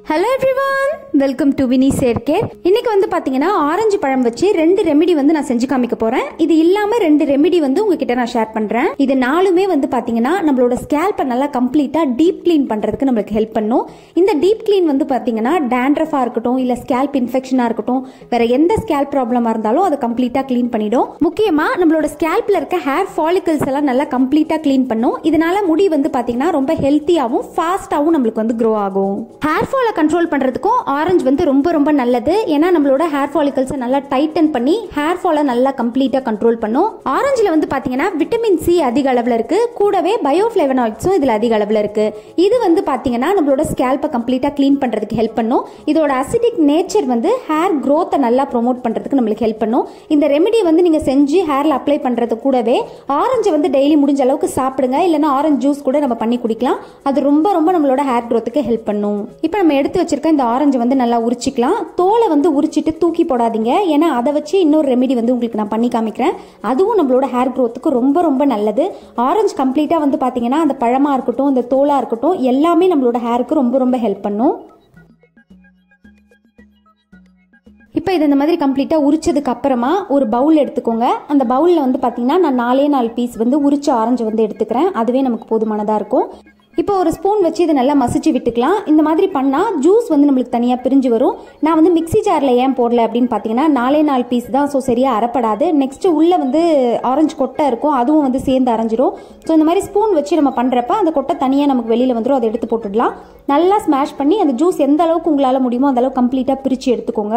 hello everyone welcome to Vini சேர்க்கேர் இன்னைக்கு வந்து பாத்தீங்கன்னா ஆரஞ்சு பழம் வச்சு ரெண்டு ரெமிடி வந்து நான் செஞ்சு காமிக்க போறேன் இது இல்லாம ரெண்டு ரெமிடி வந்து உங்ககிட்ட நான் ஷேர் பண்றேன் இது நாலுமே வந்து பாத்தீங்கன்னா நம்மளோட ஸ்கேல்பை நல்லா கம்ப்ளீட்டா டீப் க்ளீன் பண்றதுக்கு நம்மளுக்கு ஹெல்ப் பண்ணும் இந்த டீப் க்ளீன் வந்து பாத்தீங்கன்னா டேண்ட்ரஃபா இருக்கட்டும் இல்ல ஸ்கேல்ப் இன்ஃபெக்ஷனா இருக்கட்டும் வேற எந்த ஸ்கேல்ப் ப்ராப்ளமா இருந்தாலும் அதை கம்ப்ளீட்டா க்ளீன் பண்ணிடும் முக்கியமா நம்மளோட ஸ்கேல்ப்ல இருக்க ஹேர் ஃபாலிகல்ஸ் எல்லாம் நல்லா கம்ப்ளீட்டா க்ளீன் பண்ணும் இதனால முடி வந்து பாத்தீங்கன்னா ரொம்ப ஹெல்த்தியாவும் ஃபாஸ்டாவும் நம்மளுக்கு வந்து க்ரோ ஆகும் ஹேர் ஃபாலை கண்ட்ரோல் பண்றதுக்கும் ஆரஞ்சு வந்து ரொம்ப ரொம்ப நல்லது ஏன்னா நம்மளோட ஹேர் ஃபாலிகல்ஸை நல்லா டைட்டன் பண்ணி ஹேர் ஃபாலை நல்லா கம்ப்ளீட்டா கண்ட்ரோல் பண்ணும் ஆரஞ்சுல வந்து பாத்தீங்கன்னா விட்டமின் சி அதிக அளவுல இருக்கு கூடவே பயோஃபிளேவனாய்ட்ஸும் இதுல அதிக அளவுல இருக்கு இது வந்து பாத்தீங்கன்னா நம்மளோட ஸ்கேல்பை கம்ப்ளீட்டா க்ளீன் பண்றதுக்கு ஹெல்ப் பண்ணும் இதோட அசிடிக் நேச்சர் வந்து ஹேர் growth-அ நல்லா ப்ரோமோட் பண்றதுக்கு நம்மளுக்கு ஹெல்ப் பண்ணும் இந்த ரெமெடி வந்து நீங்க செஞ்சு ஹேர்ல அப்ளை பண்றது கூடவே ஆரஞ்சு வந்து டெய்லி முடிஞ்ச அளவுக்கு சாப்பிடுங்க இல்லைன்னா ஆரஞ்சு ஜூஸ் கூட நம்ம பண்ணி குடிக்கலாம் அது ரொம்ப ரொம்ப நம்மளோட ஹேர் growth-க்கு ஹெல்ப் பண்ணும் இப்போ நம்ம எடுத்து வச்சிருக்க இந்த ஆரஞ்சு வந்து நல்லா உரிச்சிக்கலாம் தோலை வந்து உரிச்சிட்டு தூக்கி போடாதீங்க ஏன்னா அதை வச்சு இன்னொரு ரெமெடி வந்து உங்களுக்கு நான் பண்ணி காமிக்கிறேன் அதுவும் நம்மளோட ஹேர் growth-க்கு ரொம்ப ரொம்ப நல்லது ஆரஞ்சு கம்ப்ளீட்டாக வந்து பார்த்தீங்கன்னா அந்த பழமாக இருக்கட்டும் இந்த தோலாக இருக்கட்டும் எல்லாமே நம்மளோட ஹேருக்கு ரொம்ப ரொம்ப ஹெல்ப் பண்ணும் இப்போ இது இந்த மாதிரி கம்ப்ளீட்டாக உரிச்சதுக்கு அப்புறமா ஒரு பவுல் எடுத்துக்கோங்க அந்த பவுலில் வந்து பார்த்தீங்கன்னா நான் நாலே நாலு பீஸ் வந்து உரிச்ச ஆரஞ்சு வந்து எடுத்துக்கிறேன் அதுவே நமக்கு போதுமானதாக இருக்கும் இப்போ ஒரு ஸ்பூன் வச்சு இதை நல்லா மசிச்சு விட்டுக்கலாம் இந்த மாதிரி பண்ணால் ஜூஸ் வந்து நம்மளுக்கு தனியாக பிரிஞ்சு வரும் நான் வந்து மிக்ஸி ஜாரில் ஏன் போடல அப்படின்னு பார்த்தீங்கன்னா நாலே நாலு பீஸ் தான் ஸோ சரியாக அரைப்படாது நெக்ஸ்ட்டு உள்ளே வந்து ஆரஞ்சு கொட்டை இருக்கும் அதுவும் வந்து சேர்ந்து அரைஞ்சிரும் ஸோ இந்த மாதிரி ஸ்பூன் வச்சு நம்ம பண்ணுறப்ப அந்த கொட்டை தனியாக நமக்கு வெளியில் வந்துடும் அதை எடுத்து போட்டுடலாம் நல்லா ஸ்மாஷ் பண்ணி அந்த ஜூஸ் எந்த அளவுக்கு உங்களால் முடியுமோ அந்த அளவுக்கு கம்ப்ளீட்டாக பிரித்து எடுத்துக்கோங்க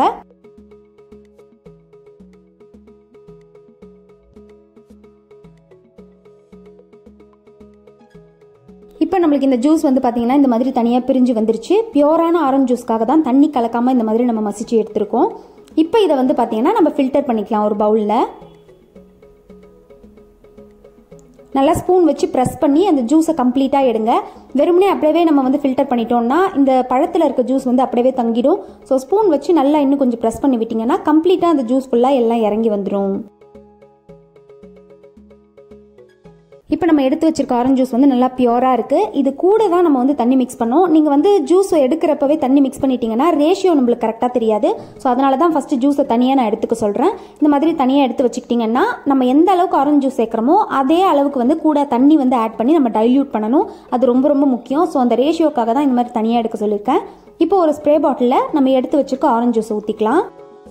இப்போ நம்மளுக்கு இந்த ஜூஸ் வந்து பார்த்தீங்கன்னா இந்த மாதிரி தனியாக பிரிஞ்சு வந்துருச்சு பியூரான ஆரஞ்சு ஜூஸ்க்காக தான் தண்ணி கலக்காமல் இந்த மாதிரி நம்ம மசிச்சு எடுத்திருக்கோம் இப்போ இதை வந்து பார்த்தீங்கன்னா நம்ம ஃபில்டர் பண்ணிக்கலாம் ஒரு பவுலில் நல்லா ஸ்பூன் வச்சு ப்ரெஸ் பண்ணி அந்த ஜூஸை கம்ப்ளீட்டாக எடுங்க வெறுமனே அப்படியே நம்ம வந்து ஃபில்டர் பண்ணிட்டோம்னா இந்த பழத்தில் இருக்க ஜூஸ் வந்து அப்படியே தங்கிடும் ஸோ ஸ்பூன் வச்சு நல்லா இன்னும் கொஞ்சம் ப்ரெஸ் பண்ணி விட்டிங்கன்னா கம்ப்ளீட்டாக அந்த ஜூஸ் ஃபுல்லாக எல்லாம் இறங்கி வந்துடும் இப்போ நம்ம எடுத்து வச்சிருக்க ஆரஞ்சு ஜூஸ் வந்து நல்லா பியூராக இருக்குது இது கூட தான் நம்ம வந்து தண்ணி மிக்ஸ் பண்ணோம் நீங்கள் வந்து ஜூஸ் எடுக்கிறப்பவே தண்ணி மிக்ஸ் பண்ணிட்டீங்கன்னா ரேஷியோ நம்மளுக்கு கரெக்டாக தெரியாது ஸோ அதனால தான் ஃபஸ்ட்டு ஜூஸை தனியாக நான் எடுத்துக்க சொல்கிறேன் இந்த மாதிரி தனியாக எடுத்து வச்சுக்கிட்டிங்கன்னா நம்ம எந்த அளவுக்கு ஆரஞ்சு ஜூஸ் சேர்க்குறோமோ அதே அளவுக்கு வந்து கூட தண்ணி வந்து ஆட் பண்ணி நம்ம டைல்யூட் பண்ணணும் அது ரொம்ப ரொம்ப முக்கியம் ஸோ அந்த ரேஷியோக்காக தான் இந்த மாதிரி தனியாக எடுக்க சொல்லியிருக்கேன் இப்போ ஒரு ஸ்ப்ரே பாட்டிலில் நம்ம எடுத்து வச்சிருக்க ஆரஞ்சு ஜூஸை ஊற்றிக்கலாம்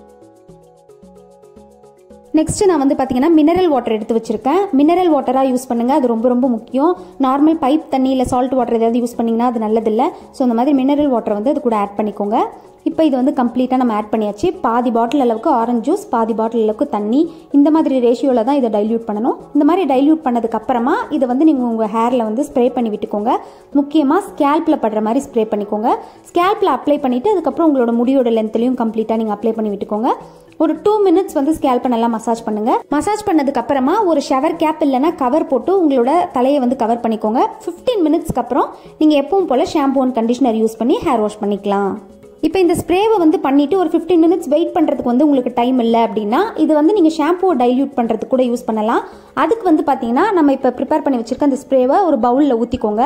நெக்ஸ்ட் நான் வந்து பார்த்தீங்கன்னா மினரல் வாட்டர் எடுத்து வச்சிருக்கேன் மினரல் வாட்டராக யூஸ் பண்ணுங்க அது ரொம்ப ரொம்ப முக்கியம் நார்மல் பைப் தண்ணி இல்லை சால்ட் வாட்டர் ஏதாவது யூஸ் பண்ணிங்கன்னா அது நல்லதில்லை ஸோ இந்த மாதிரி மினரல் வாட்டர் வந்து அது கூட ஆட் பண்ணிக்கோங்க இப்போ இது வந்து கம்ப்ளீட்டாக நம்ம ஆட் பண்ணியாச்சு பாதி பாட்டில் அளவுக்கு ஆரஞ்சு ஜூஸ் பாதி பாட்டில் அளவுக்கு தண்ணி இந்த மாதிரி ரேஷியோவில் தான் இதை டைல்யூட் பண்ணணும் இந்த மாதிரி டைல்யூட் பண்ணதுக்கு அப்புறமா இதை வந்து நீங்கள் உங்கள் ஹேரில் வந்து ஸ்ப்ரே பண்ணி விட்டுக்கோங்க முக்கியமாக ஸ்கேல்பில் படுற மாதிரி ஸ்ப்ரே பண்ணிக்கோங்க ஸ்கேல்பில் அப்ளை பண்ணிவிட்டு அதுக்கப்புறம் உங்களோட முடியோட லென்த்லையும் கம்ப்ளீட்டாக நீங்கள் அப்ளை பண்ணி விட்டுக்கோங்க ஒரு டூ மினிட்ஸ் வந்து ஸ்கேல்பை நல்லா மசாஜ் பண்ணுங்க மசாஜ் பண்ணதுக்கு அப்புறமா ஒரு ஷவர் கேப் இல்லைன்னா கவர் போட்டு உங்களோட தலையை வந்து கவர் பண்ணிக்கோங்க ஃபிஃப்டீன் மினிட்ஸ்க்கு அப்புறம் நீங்கள் எப்பவும் போல் ஷாம்பு அண்ட் கண்டிஷனர் யூஸ் பண்ணி ஹேர் வாஷ் பண்ணிக்கலாம் இப்போ இந்த ஸ்ப்ரேவை வந்து பண்ணிட்டு ஒரு ஃபிஃப்டீன் மினிட்ஸ் வெயிட் பண்ணுறதுக்கு வந்து உங்களுக்கு டைம் இல்லை அப்படின்னா இது வந்து நீங்கள் ஷாம்புவை டைல்யூட் பண்ணுறதுக்கு கூட யூஸ் பண்ணலாம் அதுக்கு வந்து பார்த்தீங்கன்னா நம்ம இப்போ ப்ரிப்பேர் பண்ணி வச்சிருக்க அந்த ஸ்ப்ரேவை ஒரு பவுலில் ஊற்றிக்கோங்க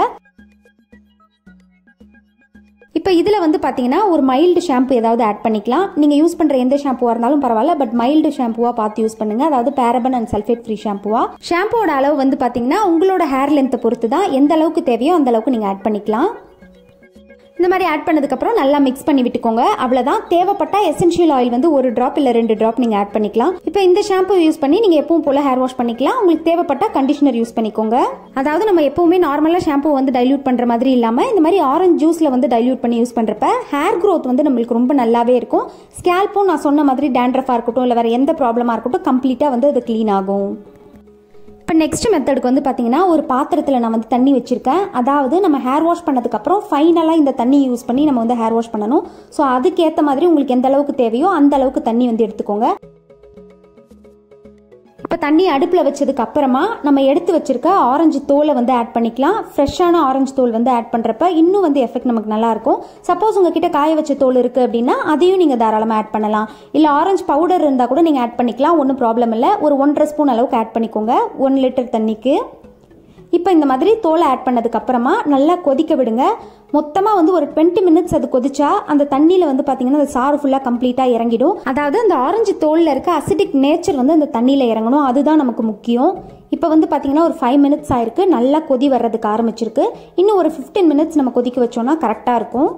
இப்போ இதில் வந்து பார்த்தீங்கன்னா ஒரு மைல்டு ஷாம்பு ஏதாவது ஆட் பண்ணிக்கலாம் நீங்கள் யூஸ் பண்ணுற எந்த ஷாம்புவாக இருந்தாலும் பரவாயில்ல பட் மைல்டு ஷாம்புவாக பார்த்து யூஸ் பண்ணுங்க அதாவது பேரபன் அண்ட் சல்ஃபேட் ஃப்ரீ ஷாம்புவா ஷாம்புவோட அளவு வந்து பார்த்தீங்கன்னா உங்களோட ஹேர் லென்த்தை பொறுத்து தான் எந்த அளவுக்கு தேவையோ அந்த அளவுக்கு நீங்கள் ஆட் பண்ணிக்கலாம் இந்த மாதிரி ஆட் பண்ணதுக்கப்புறம் நல்லா மிக்ஸ் பண்ணி விட்டுக்கோங்க அவ்வளோதான் தேவைப்பட்டா எசென்ஷியல் ஆயில் வந்து ஒரு ட்ராப் இல்லை ரெண்டு ட்ராப் நீங்கள் ஆட் பண்ணிக்கலாம் இப்போ இந்த ஷாம்பு யூஸ் பண்ணி நீங்கள் எப்பவும் போல் ஹேர் வாஷ் பண்ணிக்கலாம் உங்களுக்கு தேவைப்பட்டா கண்டிஷனர் யூஸ் பண்ணிக்கோங்க அதாவது நம்ம எப்பவுமே நார்மலாக ஷாம்பு வந்து டைல்யூட் பண்ணுற மாதிரி இல்லாமல் இந்த மாதிரி ஆரஞ்சு ஜூஸில் வந்து டைல்யூட் பண்ணி யூஸ் பண்ணுறப்ப ஹேர் க்ரோத் வந்து நம்மளுக்கு ரொம்ப நல்லாவே இருக்கும் ஸ்கேல்ப்பும் நான் சொன்ன மாதிரி டேண்ட்ரஃபாக இருக்கட்டும் இல்லை வேறு எந்த ப்ராப்ளமாக இருக்கட்டும் கம்ப்ளீட்டாக வந்து அது க்ளீன் ஆகும் இப்போ நெக்ஸ்ட் மெத்தடுக்கு வந்து பார்த்தீங்கன்னா ஒரு பாத்திரத்தில் நான் வந்து தண்ணி வச்சுருக்கேன் அதாவது நம்ம ஹேர் வாஷ் பண்ணதுக்கப்புறம் ஃபைனலாக இந்த தண்ணி யூஸ் பண்ணி நம்ம வந்து ஹேர் வாஷ் பண்ணணும் ஸோ அதுக்கேற்ற மாதிரி உங்களுக்கு எந்த அளவுக்கு தேவையோ அந்த அளவுக்கு தண்ணி வந்து எடுத்துக்கோங்க இப்போ தண்ணி அடுப்பில் வச்சதுக்கு அப்புறமா நம்ம எடுத்து வச்சிருக்க ஆரஞ்சு தோலை வந்து ஆட் பண்ணிக்கலாம் ஃப்ரெஷ்ஷான ஆரஞ்சு தோல் வந்து ஆட் பண்ணுறப்ப இன்னும் வந்து எஃபெக்ட் நமக்கு நல்லா இருக்கும் சப்போஸ் உங்ககிட்ட காய வச்ச தோல் இருக்குது அப்படின்னா அதையும் நீங்கள் தாராளமாக ஆட் பண்ணலாம் இல்லை ஆரஞ்சு பவுடர் இருந்தால் கூட நீங்கள் ஆட் பண்ணிக்கலாம் ஒன்றும் ப்ராப்ளம் இல்லை ஒரு ஒன்றரை ஸ்பூன் அளவுக்கு ஆட் பண்ணிக்கோங்க ஒன் லிட்டர் தண்ணிக்கு இப்போ இந்த மாதிரி தோலை ஆட் பண்ணதுக்கு அப்புறமா நல்லா கொதிக்க விடுங்க மொத்தமாக வந்து ஒரு டுவெண்ட்டி மினிட்ஸ் அது கொதிச்சா அந்த தண்ணியில் வந்து பார்த்தீங்கன்னா அந்த சாறு ஃபுல்லாக கம்ப்ளீட்டாக இறங்கிடும் அதாவது அந்த ஆரஞ்சு தோலில் இருக்க அசிடிக் நேச்சர் வந்து அந்த தண்ணியில் இறங்கணும் அதுதான் நமக்கு முக்கியம் இப்போ வந்து பார்த்தீங்கன்னா ஒரு ஃபைவ் மினிட்ஸ் ஆயிருக்கு நல்லா கொதி வர்றதுக்கு ஆரம்பிச்சிருக்கு இன்னும் ஒரு ஃபிஃப்டீன் மினிட்ஸ் நம்ம கொதிக்க வச்சோம்னா கரெக்டாக இருக்கும்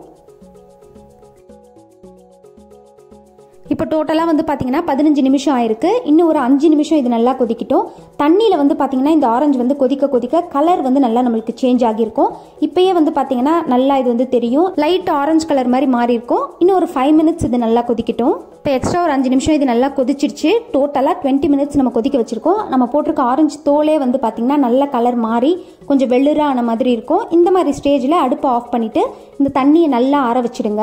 இப்போ டோட்டலாக வந்து பார்த்தீங்கன்னா பதினஞ்சு நிமிஷம் ஆயிருக்கு இன்னும் ஒரு அஞ்சு நிமிஷம் இது நல்லா கொதிக்கட்டும் தண்ணியில் வந்து பார்த்தீங்கன்னா இந்த ஆரஞ்சு வந்து கொதிக்க கொதிக்க கலர் வந்து நல்லா நம்மளுக்கு சேஞ்ச் ஆகியிருக்கும் இப்பயே வந்து பார்த்தீங்கன்னா நல்லா இது வந்து தெரியும் லைட் ஆரஞ்சு கலர் மாதிரி மாறி இருக்கும் இன்னும் ஒரு ஃபைவ் மினிட்ஸ் இது நல்லா கொதிக்கட்டும் இப்போ எக்ஸ்ட்ரா ஒரு அஞ்சு நிமிஷம் இது நல்லா கொதிச்சிருச்சு டோட்டலாக டுவெண்ட்டி மினிட்ஸ் நம்ம கொதிக்க வச்சிருக்கோம் நம்ம போட்டிருக்க ஆரஞ்சு தோலே வந்து பார்த்தீங்கன்னா நல்ல கலர் மாறி கொஞ்சம் வெள்ளுரா ஆன மாதிரி இருக்கும் இந்த மாதிரி ஸ்டேஜில் அடுப்பை ஆஃப் பண்ணிட்டு இந்த தண்ணியை நல்லா ஆற வச்சிடுங்க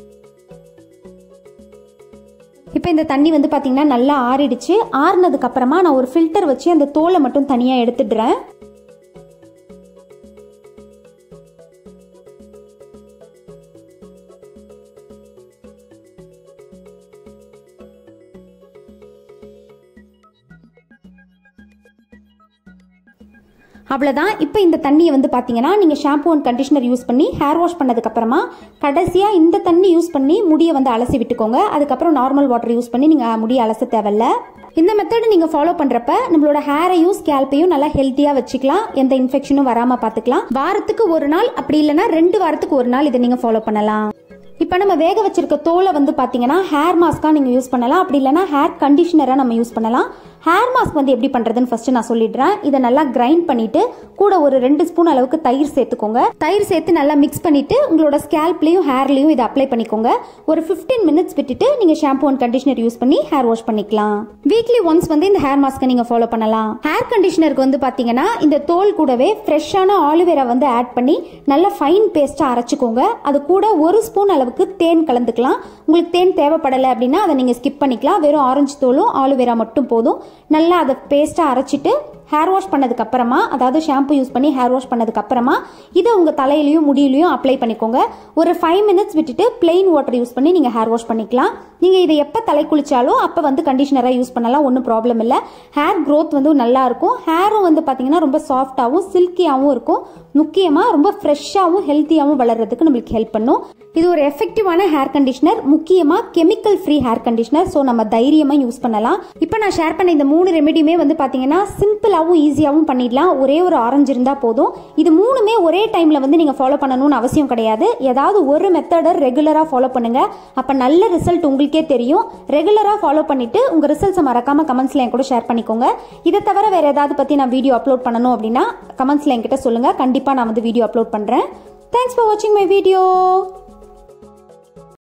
இப்போ இந்த தண்ணி வந்து பார்த்தீங்கன்னா நல்லா ஆறிடுச்சு ஆறுனதுக்கு அப்புறமா நான் ஒரு ஃபில்டர் வச்சு அந்த தோலை மட்டும் தனியாக எடுத்துடுறேன் அவ்வளோதான் இப்போ இந்த தண்ணியை வந்து பார்த்தீங்கன்னா நீங்கள் ஷாம்பு அண்ட் கண்டிஷனர் யூஸ் பண்ணி ஹேர் வாஷ் பண்ணதுக்கப்புறமா கடைசியாக இந்த தண்ணி யூஸ் பண்ணி முடியை வந்து அலசி விட்டுக்கோங்க அதுக்கப்புறம் நார்மல் வாட்டர் யூஸ் பண்ணி நீங்கள் முடியை அலச தேவையில்ல இந்த மெத்தட் நீங்கள் ஃபாலோ பண்ணுறப்ப நம்மளோட ஹேரையும் ஸ்கேல்ப்பையும் நல்லா ஹெல்த்தியாக வச்சுக்கலாம் எந்த இன்ஃபெக்ஷனும் வராமல் பார்த்துக்கலாம் வாரத்துக்கு ஒரு நாள் அப்படி இல்லைன்னா ரெண்டு வாரத்துக்கு ஒரு நாள் இதை நீங்கள் ஃபாலோ பண்ணலாம் இப்போ நம்ம வேக வச்சிருக்க தோலை வந்து பார்த்தீங்கன்னா ஹேர் மாஸ்க்காக நீங்கள் யூஸ் பண்ணலாம் அப்படி இல்லைனா ஹேர் கண்டிஷனராக நம்ம யூஸ் பண்ணலாம் ஹேர் மாஸ்க் வந்து எப்படி பண்ணுறதுன்னு ஃபஸ்ட்டு நான் சொல்லிடுறேன் இதை நல்லா கிரைண்ட் பண்ணிவிட்டு கூட ஒரு ரெண்டு ஸ்பூன் அளவுக்கு தயிர் சேர்த்துக்கோங்க தயிர் சேர்த்து நல்லா மிக்ஸ் பண்ணிவிட்டு உங்களோட ஸ்கேல்ப்லேயும் ஹேர்லேயும் இதை அப்ளை பண்ணிக்கோங்க ஒரு ஃபிஃப்டீன் மினிட்ஸ் விட்டுட்டு நீங்கள் ஷாம்பு அண்ட் கண்டிஷனர் யூஸ் பண்ணி ஹேர் வாஷ் பண்ணிக்கலாம் வீக்லி ஒன்ஸ் வந்து இந்த ஹேர் மாஸ்க்கை நீங்கள் ஃபாலோ பண்ணலாம் ஹேர் கண்டிஷனருக்கு வந்து பார்த்தீங்கன்னா இந்த தோல் கூடவே ஃப்ரெஷ்ஷான ஆலிவேரா வந்து ஆட் பண்ணி நல்லா ஃபைன் பேஸ்ட்டாக அரைச்சிக்கோங்க அது கூட ஒரு ஸ்பூன் அளவுக்கு தேன் கலந்துக்கலாம் உங்களுக்கு தேன் தேவைப்படலை அப்படின்னா அதை நீங்கள் ஸ்கிப் பண்ணிக்கலாம் வெறும் ஆரஞ்சு தோலும் ஆலிவேரா மட்டும் போதும் நல்லா அதை பேஸ்ட்டாக அரைச்சிட்டு ஹேர் வாஷ் பண்ணதுக்கு அப்புறமா அதாவது ஷாம்பு யூஸ் பண்ணி ஹேர் வாஷ் பண்ணதுக்கு அப்புறமா இதை உங்கள் தலையிலையும் முடியிலையும் அப்ளை பண்ணிக்கோங்க ஒரு ஃபைவ் மினிட்ஸ் விட்டுட்டு பிளெயின் வாட்டர் யூஸ் பண்ணி நீங்கள் ஹேர் வாஷ் பண்ணிக்கலாம் நீங்கள் இதை எப்போ தலை குளிச்சாலும் அப்போ வந்து கண்டிஷனராக யூஸ் பண்ணலாம் ஒன்றும் ப்ராப்ளம் இல்லை ஹேர் க்ரோத் வந்து நல்லா இருக்கும் ஹேரும் வந்து பார்த்தீங்கன்னா ரொம்ப சாஃப்டாகவும் சில்கியாகவும் இருக்கும் முக்கியமாக ரொம்ப ஃப்ரெஷ்ஷாகவும் ஹெல்த்தியாகவும் வளர்கிறதுக்கு நம்மளுக்கு ஹெல்ப் பண்ணும் இது ஒரு எஃபெக்டிவான ஹேர் கண்டிஷனர் முக்கியமாக chemical free hair conditioner so நம்ம தைரியமாக யூஸ் பண்ணலாம் இப்போ நான் ஷேர் பண்ண இந்த மூணு ரெமெடியுமே வந்து பார்த்தீங்கன்னா சிம்பிளாகவும் ஈஸியாகவும் பண்ணிடலாம் ஒரே ஒரு ஆரஞ்சு இருந்தால் போதும் இது மூணுமே ஒரே டைமில் வந்து நீங்கள் ஃபாலோ பண்ணணும்னு அவசியம் கிடையாது ஏதாவது ஒரு மெத்தடை ரெகுலராக ஃபாலோ பண்ணுங்க அப்போ நல்ல ரிசல்ட் உங்களுக்கே தெரியும் ரெகுலராக ஃபாலோ பண்ணிட்டு உங்கள் ரிசல்ட்ஸை மறக்காம கமெண்ட்ஸில் என் கூட ஷேர் பண்ணிக்கோங்க இதை தவிர வேற ஏதாவது பற்றி நான் வீடியோ அப்லோட் பண்ணணும் அப்படின்னா கமெண்ட்ஸில் என்கிட்ட சொல்லுங்கள் கண்டிப்பாக நான் வந்து வீடியோ அப்லோட் பண்ணுறேன் தேங்க்ஸ் ஃபார் வாட்சிங் மை வீடியோ